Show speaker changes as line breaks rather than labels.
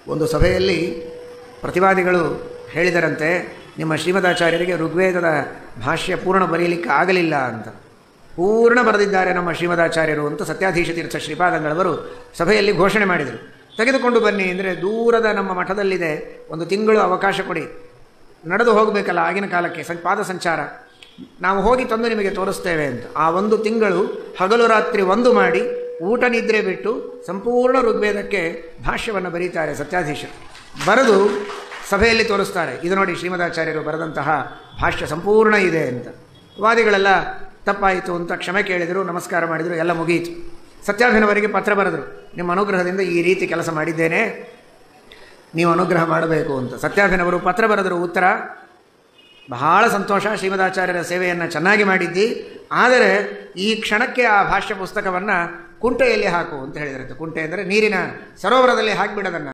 ಒಂದು ಸಭೆಯಲ್ಲಿ ಪ್ರತಿವಾದಿಗಳು ಹೇಳಿದರಂತೆ ನಿಮ್ಮ ಶ್ರೀಮದಾಚಾರ್ಯರಿಗೆ ಋಗ್ವೇದದ ಭಾಷ್ಯ ಪೂರ್ಣ ಬರೆಯಲಿಕ್ಕೆ ಆಗಲಿಲ್ಲ ಅಂತ ಪೂರ್ಣ ಬರೆದಿದ್ದಾರೆ ನಮ್ಮ ಶ್ರೀಮದಾಚಾರ್ಯರು ಅಂತ ಸತ್ಯಾಧೀಶ ತೀರ್ಥ ಶ್ರೀಪಾದಂಗಳವರು ಸಭೆಯಲ್ಲಿ ಘೋಷಣೆ ಮಾಡಿದರು ತೆಗೆದುಕೊಂಡು ಬನ್ನಿ ಅಂದರೆ ದೂರದ ನಮ್ಮ ಮಠದಲ್ಲಿದೆ ಒಂದು ತಿಂಗಳು ಅವಕಾಶ ಕೊಡಿ ನಡೆದು ಹೋಗಬೇಕಲ್ಲ ಆಗಿನ ಕಾಲಕ್ಕೆ ಸಂ ಪಾದ ಸಂಚಾರ ನಾವು ಹೋಗಿ ತಂದು ನಿಮಗೆ ತೋರಿಸ್ತೇವೆ ಅಂತ ಆ ಒಂದು ತಿಂಗಳು ಹಗಲು ರಾತ್ರಿ ಒಂದು ಮಾಡಿ ಊಟ ನಿದ್ರೆ ಬಿಟ್ಟು ಸಂಪೂರ್ಣ ಋಗ್ವೇದಕ್ಕೆ ಭಾಷ್ಯವನ್ನು ಬರೀತಾರೆ ಸತ್ಯಾಧೀಶರು ಬರೆದು ಸಭೆಯಲ್ಲಿ ತೋರಿಸ್ತಾರೆ ಇದು ನೋಡಿ ಶ್ರೀಮದಾಚಾರ್ಯರು ಬರೆದಂತಹ ಭಾಷ್ಯ ಸಂಪೂರ್ಣ ಇದೆ ಅಂತ ವಾದಿಗಳೆಲ್ಲ ತಪ್ಪಾಯಿತು ಅಂತ ಕ್ಷಮೆ ಕೇಳಿದರು ನಮಸ್ಕಾರ ಮಾಡಿದರು ಎಲ್ಲ ಮುಗಿಯಿತು ಸತ್ಯಾಭಿನವರಿಗೆ ಪತ್ರ ಬರೆದರು ನಿಮ್ಮ ಅನುಗ್ರಹದಿಂದ ಈ ರೀತಿ ಕೆಲಸ ಮಾಡಿದ್ದೇನೆ ನೀವು ಅನುಗ್ರಹ ಮಾಡಬೇಕು ಅಂತ ಸತ್ಯಾಭಿನವರು ಪತ್ರ ಬರೆದರು ಉತ್ತರ ಬಹಳ ಸಂತೋಷ ಶ್ರೀಮದಾಚಾರ್ಯರ ಸೇವೆಯನ್ನು ಚೆನ್ನಾಗಿ ಮಾಡಿದ್ದಿ ಆದರೆ ಈ ಕ್ಷಣಕ್ಕೆ ಆ ಭಾಷ್ಯ ಪುಸ್ತಕವನ್ನು ಕುಂಟೆಯಲ್ಲಿ ಹಾಕು ಅಂತ ಹೇಳಿದ್ರಂತೆ ಕುಂಟೆ ಅಂದರೆ ನೀರಿನ ಸರೋವರದಲ್ಲಿ ಹಾಕಿಬಿಡೋದನ್ನು